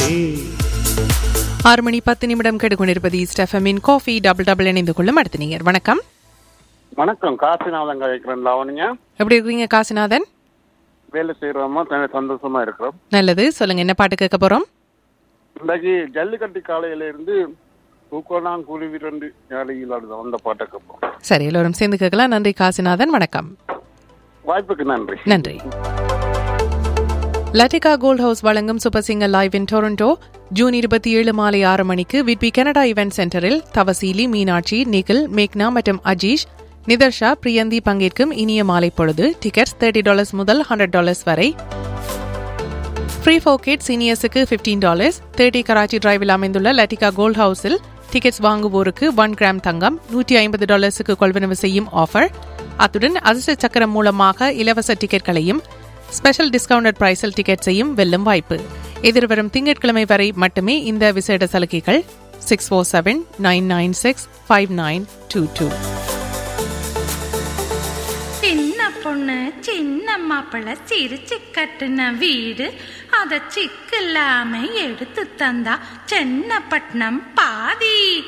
ஆறு மணி பத்து நிமிடம் கெடுக்கொண்டிருப்பது ஸ்டெஃபமின் காஃபி டபுள் டபுள் இணைந்து கொள்ளும் அடுத்த நீங்க வணக்கம் வணக்கம் காசிநாதன் கழிக்கிறேன் லாவணியா எப்படி இருக்கிறீங்க காசிநாதன் வேலை செய்யறோமா கொஞ்சம் சந்தோஷமா இருக்கிறோம் நல்லது சொல்லுங்க என்ன பாட்டு கேட்க போறோம் இன்றைக்கு ஜல்லிக்கட்டு காலையில இருந்து தூக்கணாங் குருவி ரெண்டு யாழையில் ஆடுதோம் அந்த பாட்டை கேட்போம் சரி எல்லோரும் சேர்ந்து கேட்கலாம் நன்றி காசிநாதன் வணக்கம் வாய்ப்புக்கு நன்றி நன்றி லட்டிகா கோல்ட் ஹவுஸ் வழங்கும் super singer live in Toronto June இருபத்தி ஏழு மாலை ஆறு மணிக்கு விட்பி கனடா இவென்ட் சென்டரில் தவசீலி மீனாட்சி நிகில் மேக்னா மற்றும் அஜீஷ் நிதர்ஷா பிரியந்தி பங்கேற்கும் இனிய மாலை பொழுது டிக்கெட்ஸ் தேர்ட்டி டாலர்ஸ் முதல் ஹண்ட்ரட் டாலர்ஸ் வரை ஃப்ரீ ஃபோர் கிட் சீனியர்ஸுக்கு ஃபிஃப்டீன் டாலர்ஸ் தேர்ட்டி கராச்சி டிரைவில் அமைந்துள்ள லட்டிகா கோல்ட் ஹவுஸில் டிக்கெட்ஸ் வாங்குவோருக்கு ஒன் கிராம் தங்கம் நூற்றி ஐம்பது டாலர்ஸுக்கு கொள்வனவு செய்யும் ஆஃபர் அத்துடன் அதிர்ஷ்ட சக்கரம் மூலமாக இலவச டிக்கெட்களையும் ஸ்பெஷல் டிஸ்கவுண்டட் பிரைஸில் டிக்கெட்ஸையும் வெல்லும் வாய்ப்பு எதிர்வரும் திங்கட்கிழமை வரை மட்டுமே இந்த விசேட சலுகைகள் six four seven nine nine six five nine two two சின்ன பொண்ணு சின்ன மாப்பிள்ள சிரிச்சு கட்டுன வீடு அத சிக்கில்லாம எடுத்து தந்தா சென்னப்பட்டினம் பாதி